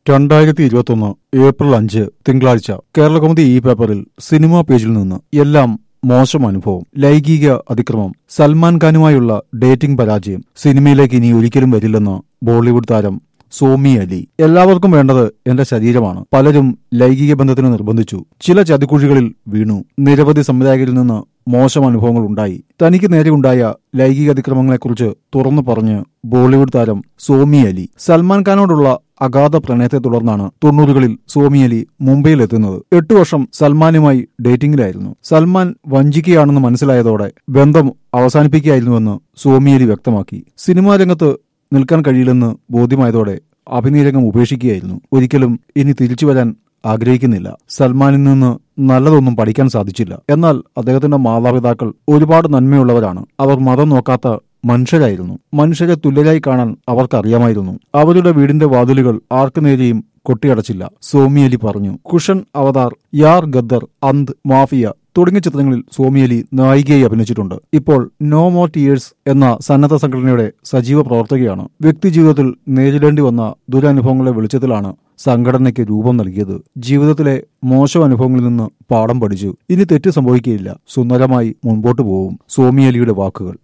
രണ്ടായിരത്തി ഇരുപത്തൊന്ന് ഏപ്രിൽ അഞ്ച് തിങ്കളാഴ്ച കേരളകൗമുദി ഈ പേപ്പറിൽ സിനിമാ പേജിൽ നിന്ന് എല്ലാം മോശം അനുഭവം ലൈംഗിക അതിക്രമം സൽമാൻ ഖാനുമായുള്ള ഡേറ്റിംഗ് പരാജയം സിനിമയിലേക്ക് ഇനി ഒരിക്കലും വരില്ലെന്ന് ബോളിവുഡ് താരം സോമി അലി എല്ലാവർക്കും വേണ്ടത് എന്റെ ശരീരമാണ് പലരും ലൈംഗിക ബന്ധത്തിന് നിർബന്ധിച്ചു ചില ചതിക്കുഴികളിൽ വീണു നിരവധി സംവിധായകരിൽ നിന്ന് മോശം അനുഭവങ്ങൾ ഉണ്ടായി തനിക്ക് നേരെയുണ്ടായ ലൈംഗിക അതിക്രമങ്ങളെക്കുറിച്ച് തുറന്നു പറഞ്ഞ് ബോളിവുഡ് താരം സോമി അലി സൽമാൻ ഖാനോടുള്ള അഗാധ പ്രണയത്തെ തുടർന്നാണ് തൊണ്ണൂറുകളിൽ സോമി അലി മുംബൈയിലെത്തുന്നത് എട്ടു വർഷം സൽമാനുമായി ഡേറ്റിംഗിലായിരുന്നു സൽമാൻ വഞ്ചിക്കുകയാണെന്ന് മനസ്സിലായതോടെ ബന്ധം അവസാനിപ്പിക്കുകയായിരുന്നുവെന്ന് സോമി അലി വ്യക്തമാക്കി സിനിമാ രംഗത്ത് നിൽക്കാൻ കഴിയില്ലെന്ന് ബോധ്യമായതോടെ അഭിനയരംഗം ഉപേക്ഷിക്കുകയായിരുന്നു ഒരിക്കലും ഇനി തിരിച്ചു വരാൻ ആഗ്രഹിക്കുന്നില്ല സൽമാനിൽ നിന്ന് നല്ലതൊന്നും പഠിക്കാൻ സാധിച്ചില്ല എന്നാൽ അദ്ദേഹത്തിന്റെ മാതാപിതാക്കൾ ഒരുപാട് നന്മയുള്ളവരാണ് അവർ മതം നോക്കാത്ത മനുഷ്യരായിരുന്നു മനുഷ്യരെ തുല്യരായി കാണാൻ അവർക്കറിയാമായിരുന്നു അവരുടെ വീടിന്റെ വാതിലുകൾ ആർക്കു നേരെയും കൊട്ടിയടച്ചില്ല സോമിയലി പറഞ്ഞു കുഷൻ അവതാർ യാർ ഗദ്ദർ അന്ത് മാഫിയ തുടങ്ങിയ ചിത്രങ്ങളിൽ സോമിയലി നായികയായി അഭിനയിച്ചിട്ടുണ്ട് ഇപ്പോൾ നോ മോർ ടിയേഴ്സ് എന്ന സന്നദ്ധ സംഘടനയുടെ സജീവ പ്രവർത്തകയാണ് വ്യക്തിജീവിതത്തിൽ നേരിടേണ്ടി വന്ന ദുരനുഭവങ്ങളുടെ വെളിച്ചത്തിലാണ് സംഘടനയ്ക്ക് രൂപം നൽകിയത് ജീവിതത്തിലെ മോശം അനുഭവങ്ങളിൽ നിന്ന് പാഠം പഠിച്ചു ഇനി തെറ്റ് സംഭവിക്കുകയില്ല സുന്ദരമായി മുൻപോട്ട് പോവും സോമിയലിയുടെ വാക്കുകൾ